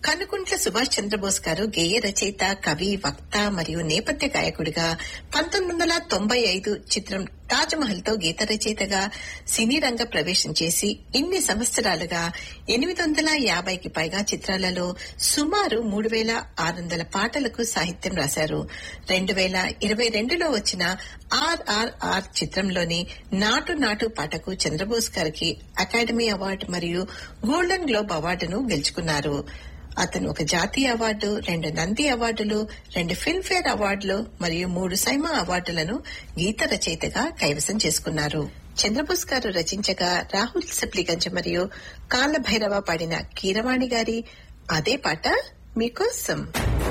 కనుకుంట్ల సుభాష్ చంద్రబోస్ గారు గేయ రచయిత కవి వక్త మరియు నేపథ్య గాయకుడిగా పంతొమ్మిది వందల తొంభై ఐదు చిత్రం తాజ్ మహల్ తో గీత రచయితగా సినీ రంగ ప్రవేశం చేసి ఇన్ని సంవత్సరాలుగా ఎనిమిది వందల యాభైకి పైగా చిత్రాలలో సుమారు మూడు వేల ఆరు వందల పాటలకు సాహిత్యం రాశారు రెండు వేల ఇరవై రెండులో వచ్చిన ఆర్ఆర్ఆర్ చిత్రంలోని నాటు నాటు పాటకు చంద్రబోస్ గారికి అకాడమీ అవార్డు మరియు గోల్డెన్ గ్లోబ్ అవార్డును గెలుచుకున్నారు అతను ఒక జాతీయ అవార్డు రెండు నంది అవార్డులు రెండు ఫిల్మ్ఫేర్ అవార్డులు మరియు మూడు సైమా అవార్డులను గీత రచయితగా కైవసం చేసుకున్నారు చంద్రబోస్ గారు రచించగా రాహుల్ సిప్లిగంజ్ మరియు కాళ్ళ భైరవ పాడిన కీరవాణి గారి అదే పాట మీకోసం